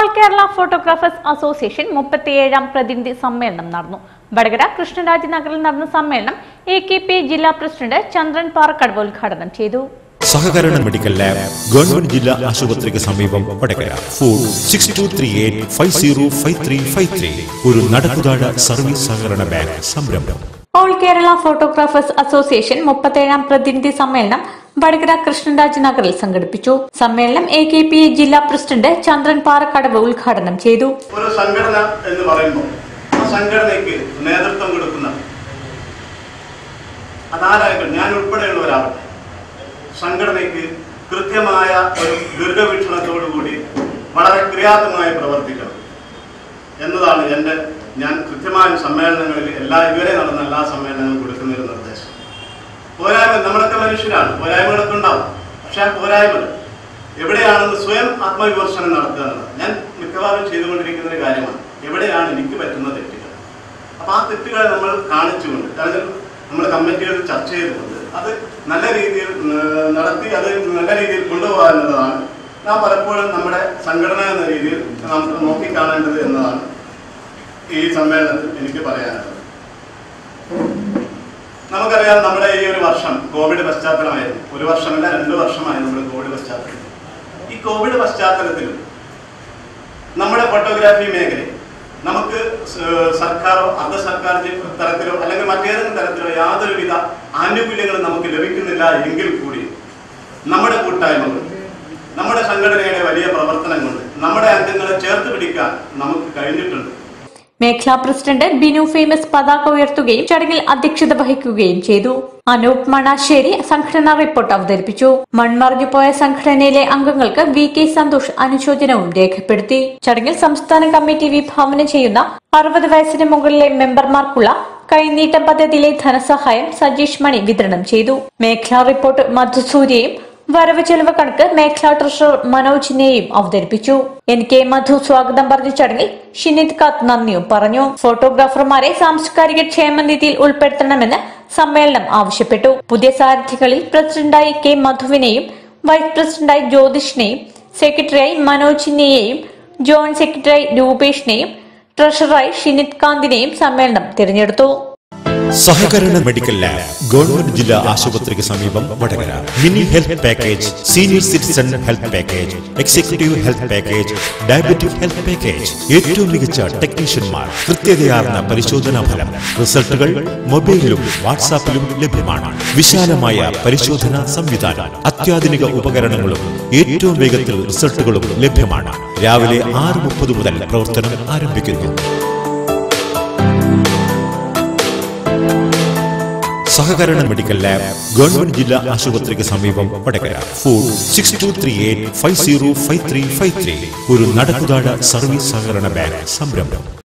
Kerala photographers association മുപ്പത്തിയേഴാം പ്രതിനിധി സമ്മേളനം നടന്നു വടകര കൃഷ്ണരാജ് നഗറിൽ നടന്ന സമ്മേളനം എ കെ പി ജില്ലാ പ്രസിഡന്റ് ചന്ദ്രൻ പാറക്കടവ് ഉദ്ഘാടനം ചെയ്തു സഹകരണ മെഡിക്കൽ ലാബ് ഗവൺമെന്റ് ജില്ലാ ആശുപത്രിക്ക് സമീപം Vadakara phone six two three eight five zero five three five three ഒരു നടക്കുതാഴ സർവീസ് സഹകരണ ബാങ്ക് സംരംഭം ഓൾ കേരള ഫോട്ടോഗ്രാഫേഴ്സ് അസോസിയേഷൻ മുപ്പത്തേഴാം പ്രതിനിധി സമ്മേളനം വടകര കൃഷ്ണരാജ് നഗറിൽ സംഘടിപ്പിച്ചു സമ്മേളനം എ കെ പി ജില്ലാ പ്രസിഡന്റ് ചന്ദ്രൻ പാറക്കടവ് ഉദ്ഘാടനം ചെയ്തു ഒരു സംഘടന എന്ന് പറയുമ്പോൾ ആ സംഘടനയ്ക്ക് നേതൃത്വം കൊടുക്കുന്ന അതാരായാലും ഞാൻ ഉൾപ്പെടെയുള്ളവരാവട്ടെ സംഘടനയ്ക്ക് കൃത്യമായ ഒരു ദീർഘവീക്ഷണത്തോടുകൂടി വളരെ ക്രിയാത്മകമായി പ്രവർത്തിക്കണം എന്നതാണ് എൻ്റെ ഞാൻ കൃത്യമായ സമ്മേളനങ്ങളിൽ എല്ലാ ഇതുവരെ നടന്ന എല്ലാ സമ്മേളനങ്ങളും കൊടുക്കുന്ന ഒരു നിർദ്ദേശം പോരായ്മ നമ്മളൊക്കെ മനുഷ്യരാണ് പോരായ്മകളൊക്കെ ഉണ്ടാവും പക്ഷെ ആ പോരായ്മകൾ എവിടെയാണെന്ന് സ്വയം ആത്മവിമർശനം നടത്തുക എന്നുള്ളത് ഞാൻ മിക്കവാറും ചെയ്തുകൊണ്ടിരിക്കുന്ന ഒരു കാര്യമാണ് എവിടെയാണ് എനിക്ക് പറ്റുന്ന തെറ്റുകൾ അപ്പൊ ആ തെറ്റുകളെ നമ്മൾ കാണിച്ചുകൊണ്ട് അതായത് നമ്മൾ കമ്മിറ്റികളിൽ ചർച്ച ചെയ്തുകൊണ്ട് അത് നല്ല രീതിയിൽ ഉം, നടത്തി അത് നല്ല രീതിയിൽ കൊണ്ടുപോകുക എന്നതാണ് നാം പലപ്പോഴും നമ്മുടെ സംഘടന എന്ന രീതിയിൽ നാം നോക്കിക്കാണേണ്ടത് എന്നതാണ് ഈ സമ്മേളനത്തിൽ എനിക്ക് പറയാനുള്ളത് നമുക്കറിയാം നമ്മുടെ ഈ ഒരു വർഷം കോവിഡ് പശ്ചാത്തലമായിരുന്നു ഒരു വർഷമല്ല രണ്ട് വർഷമായി നമ്മുടെ കോവിഡ് പശ്ചാത്തലം ഈ കോവിഡ് പശ്ചാത്തലത്തിലും നമ്മുടെ ഫോട്ടോഗ്രാഫി മേഖലയിൽ നമുക്ക് സ- സർക്കാരോ അർദ്ധ സർക്കാർ ജി- തലത്തിലോ അല്ലെങ്കിൽ മറ്റേതെങ്കിലും തരത്തിലോ യാതൊരുവിധ ആനുകൂല്യങ്ങളും നമുക്ക് ലഭിക്കുന്നില്ല എങ്കിൽ കൂടി നമ്മുടെ കൂട്ടായ്മകൾ നമ്മുടെ സംഘടനയുടെ വലിയ പ്രവർത്തനം കൊണ്ട് നമ്മുടെ അംഗങ്ങളെ ചേർത്ത് പിടിക്കാൻ നമുക്ക് കഴിഞ്ഞിട്ടുണ്ട് മേഖലാ പ്രസിഡന്റ് ബിനു ഫേമസ് പതാക ഉയർത്തുകയും ചടങ്ങിൽ അധ്യക്ഷത വഹിക്കുകയും ചെയ്തു അനൂപ് മണാശ്ശേരി സംഘടനാ റിപ്പോർട്ട് അവതരിപ്പിച്ചു മൺമറിഞ്ഞു പോയ സംഘടനയിലെ അംഗങ്ങൾക്ക് വി കെ സന്തോഷ് അനുശോചനവും രേഖപ്പെടുത്തി ചടങ്ങിൽ സംസ്ഥാന കമ്മിറ്റി വിഭാവനം ചെയ്യുന്ന അറുപത് വയസ്സിന് മുകളിലെ മെമ്പർമാർക്കുള്ള കൈനീട്ട പദ്ധതിയിലെ ധനസഹായം സജീഷ് മണി വിതരണം ചെയ്തു മേഖലാ റിപ്പോർട്ട് മധുസൂര്യയും വരവ് ചെലവ് കണക്ക് മേഖലാ ട്രഷറർ മനോജിനെയും അവതരിപ്പിച്ചു എൻ കെ മധു സ്വാഗതം പറഞ്ഞ ചടങ്ങിൽ ഷിനിത് കാത്ത് നന്ദിയും പറഞ്ഞു ഫോട്ടോഗ്രാഫർമാരെ സാംസ്കാരിക ക്ഷേമനിധിയിൽ ഉൾപ്പെടുത്തണമെന്ന് സമ്മേളനം ആവശ്യപ്പെട്ടു പുതിയ സാരഥികളിൽ പ്രസിഡന്റായി കെ മധുവിനെയും വൈസ് പ്രസിഡന്റായി ജ്യോതിഷിനെയും സെക്രട്ടറിയായി മനോജിനെയും ജോയിന്റ് സെക്രട്ടറിയായി രൂപേഷിനെയും ട്രഷററായി ഷിനിത് കാന്തിനെയും സമ്മേളനം തിരഞ്ഞെടുത്തു സഹകരണ മെഡിക്കൽ ലാബ് ഗവൺമെന്റ് ജില്ലാ ആശുപത്രിക്ക് സമീപം Vadakara mini health package senior citizen health package executive health package diabetic health package ഏറ്റവും മികച്ച ടെക്നീഷ്യന്മാർ കൃത്യതയാർന്ന പരിശോധനാ ഫലം റിസൾട്ടുകൾ മൊബൈലിലും വാട്സാപ്പിലും ലഭ്യമാണ് വിശാലമായ പരിശോധനാ സംവിധാനം അത്യാധുനിക ഉപകരണങ്ങളും ഏറ്റവും വേഗത്തിൽ റിസൾട്ടുകളും ലഭ്യമാണ് രാവിലെ ആറ് മുപ്പത് മുതൽ പ്രവർത്തനം ആരംഭിക്കുന്നു സഹകരണ മെഡിക്കൽ ലാബ് ഗവൺമെന്റ് ജില്ലാ ആശുപത്രിക്ക് സമീപം Vadakara phone six two three eight five zero five three five three ഒരു നടക്കുതാഴ സർവീസ് സഹകരണ ബാങ്ക് സംരംഭം